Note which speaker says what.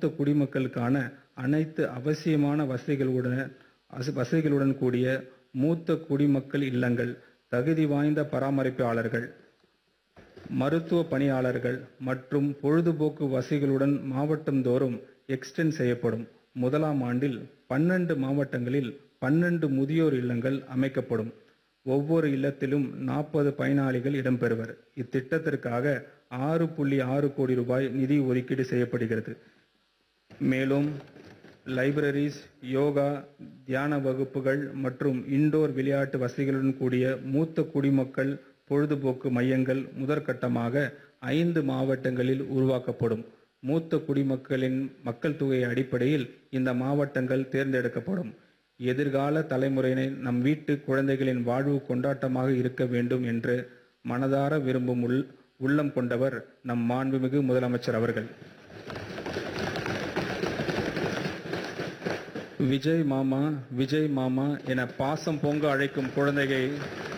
Speaker 1: மூத்த குடிமக்களுக்கான அனைத்து அவசியமான வசதிகளுடன் அச- வசதிகளுடன் கூடிய மூத்த குடிமக்கள் இல்லங்கள் தகுதி வாய்ந்த பராமரிப்பாளர்கள் மருத்துவ பணியாளர்கள் மற்றும் பொழுதுபோக்கு வசதிகளுடன் மாவட்டந்தோறும் எக்ஸ்டெண்ட் செய்யப்படும் முதலாம் ஆண்டில் பன்னெண்டு மாவட்டங்களில் பன்னெண்டு முதியோர் இல்லங்கள் அமைக்கப்படும் ஒவ்வொரு இல்லத்திலும் நாற்பது பயனாளிகள் இடம்பெறுவர் இத்திட்டத்திற்காக ஆறு புள்ளி ஆறு கோடி ரூபாய் நிதி ஒதுக்கீடு செய்யப்படுகிறது மேலும் லைப்ரரிஸ் யோகா தியான வகுப்புகள் மற்றும் இண்டோர் விளையாட்டு வசதிகளுடன் கூடிய மூத்த குடிமக்கள் பொழுதுபோக்கு மையங்கள் முதற்கட்டமாக ஐந்து மாவட்டங்களில் உருவாக்கப்படும் மூத்த குடிமக்களின் மக்கள் தொகை அடிப்படையில் இந்த மாவட்டங்கள் தேர்ந்தெடுக்கப்படும் எதிர்கால தலைமுறையினை நம் வீட்டு குழந்தைகளின் வாழ்வு கொண்டாட்டமாக இருக்க வேண்டும் என்று மனதார விரும்பும் உள் உள்ளம் கொண்டவர் நம் மாண்புமிகு முதலமைச்சர் அவர்கள் விஜய் மாமா விஜய் மாமா என பாசம் பொங்க அழைக்கும் குழந்தையை